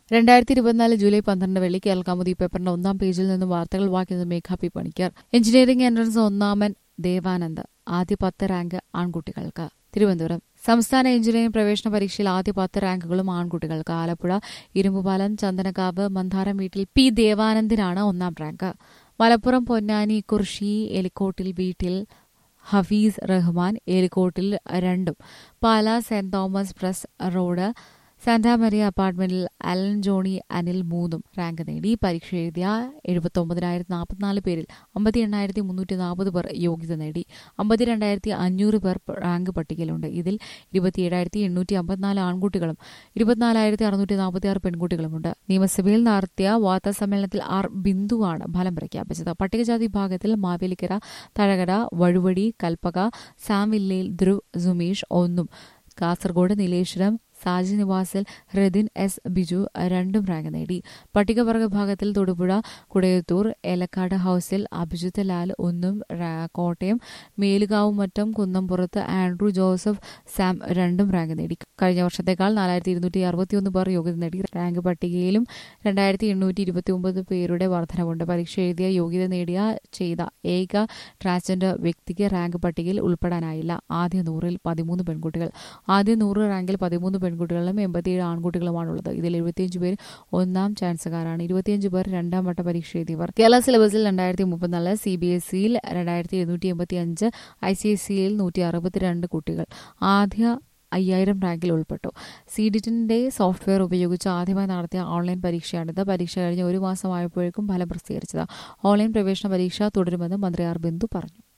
രണ്ടായിരത്തി ഇരുപത്തിനാല് ജൂലൈ പന്ത്രണ്ട് വെള്ളി കേൾക്കാമുതി പേപ്പറിന്റെ ഒന്നാം പേജിൽ നിന്നും വാർത്തകൾ വായിക്കുന്നത് Megha P Panicker engineering entrance ഒന്നാമൻ ദേവാനന്ദ് ആദ്യ പത്ത് റാങ്ക് ആൺകുട്ടികൾക്ക് തിരുവനന്തപുരം സംസ്ഥാന എഞ്ചിനീയറിംഗ് പ്രവേശന പരീക്ഷയിൽ ആദ്യ പത്ത് റാങ്കുകളും ആൺകുട്ടികൾക്ക് ആലപ്പുഴ ഇരുമ്പുപാലം ചന്ദനക്കാവ് മന്ദാരം വീട്ടിൽ പി ദേവാനന്ദിനാണ് ഒന്നാം റാങ്ക് മലപ്പുറം പൊന്നാനി കുർഷി എലിക്കോട്ടിൽ വീട്ടിൽ ഹഫീസ് റഹ്മാൻ ഏലിക്കോട്ടിൽ രണ്ടും Pala Saint Thomas press road Santamaria അപ്പാർട്ട്മെന്റിൽ അലൻ ജോണി അനിൽ മൂന്നും റാങ്ക് നേടി പരീക്ഷ എഴുതിയ എഴുപത്തി ഒമ്പതിനായിരത്തി നാൽപ്പത്തിനാല് പേരിൽ അമ്പത്തി എണ്ണായിരത്തി മുന്നൂറ്റി നാൽപ്പത് പേർ യോഗ്യത നേടി അമ്പത്തിരണ്ടായിരത്തി അഞ്ഞൂറ് പേർ റാങ്ക് പട്ടികയിലുണ്ട് ഇതിൽ ഇരുപത്തിയേഴായിരത്തി എണ്ണൂറ്റി അമ്പത്തിനാല് ആൺകുട്ടികളും ഇരുപത്തിനാലായിരത്തി അറുന്നൂറ്റി നാൽപ്പത്തി ആറ് പെൺകുട്ടികളുമുണ്ട് നിയമസഭയിൽ നടത്തിയ വാർത്താ സമ്മേളനത്തിൽ ആർ ബിന്ദുവാണ് ഫലം പ്രഖ്യാപിച്ചത് പട്ടികജാതി വിഭാഗത്തിൽ മാവേലിക്കര തഴകര വഴുവടി കൽപ്പക സാം വില്ലയിൽ ധ്രുവ് സുമേഷ് ഒന്നും കാസർഗോഡ് നീലേശ്വരം സാജി നിവാസിൽ ഹൃദിൻ എസ് ബിജു രണ്ടും റാങ്ക് നേടി പട്ടികവർഗ വിഭാഗത്തിൽ തൊടുപുഴ കുടയത്തൂർ ഏലക്കാട് ഹൌസിൽ അഭിജിത്ത് ലാൽ ഒന്നും കോട്ടയം മേലുകാവ് മറ്റം കുന്നംപുറത്ത് ആൻഡ്രു ജോസഫ് സാം രണ്ടും റാങ്ക് നേടി കഴിഞ്ഞ വർഷത്തേക്കാൾ നാലായിരത്തി ഇരുന്നൂറ്റി അറുപത്തിയൊന്ന് പേർ യോഗ്യത നേടി റാങ്ക് പട്ടികയിലും രണ്ടായിരത്തി എണ്ണൂറ്റി ഇരുപത്തി ഒമ്പത് പേരുടെ വർധനവുണ്ട് പരീക്ഷ എഴുതിയ യോഗ്യത നേടിയ ചെയ്ത ഏക ട്രാൻസ്ജെൻഡർ വ്യക്തിക്ക് റാങ്ക് പട്ടികയിൽ ഉൾപ്പെടാനായില്ല ആദ്യ നൂറിൽ പതിമൂന്ന് പെൺകുട്ടികൾ ആദ്യ നൂറ് റാങ്കിൽ പതിമൂന്ന് പെൺകുട്ടികളും എൺപത്തിയേഴ് ആൺകുട്ടികളുമാണുള്ളത് ഇതിൽ എഴുപത്തിയഞ്ച് പേർ ഒന്നാം ചാൻസുകാരാണ് ഇരുപത്തിയഞ്ച് പേർ രണ്ടാം വട്ട പരീക്ഷ എഴുതിയവർ കേരള സിലബസിൽ രണ്ടായിരത്തി മുപ്പത്തിനാല് സി ബി എസ് സിയിൽ രണ്ടായിരത്തി എഴുന്നൂറ്റി എൺപത്തി അഞ്ച് ഐ സി എസ് സിയിൽ നൂറ്റി അറുപത്തിരണ്ട് കുട്ടികൾ ആദ്യ അയ്യായിരം റാങ്കിൽ ഉൾപ്പെട്ടു സീഡിറ്റിന്റെ സോഫ്റ്റ്വെയർ ഉപയോഗിച്ച് ആദ്യമായി നടത്തിയ ഓൺലൈൻ പരീക്ഷയാണിത് പരീക്ഷ കഴിഞ്ഞ് ഒരു മാസമായപ്പോഴേക്കും ഫലം പ്രസിദ്ധീകരിച്ചത് ഓൺലൈൻ പ്രവേശന പരീക്ഷ തുടരുമെന്ന് മന്ത്രി ആർ ബിന്ദു പറഞ്ഞു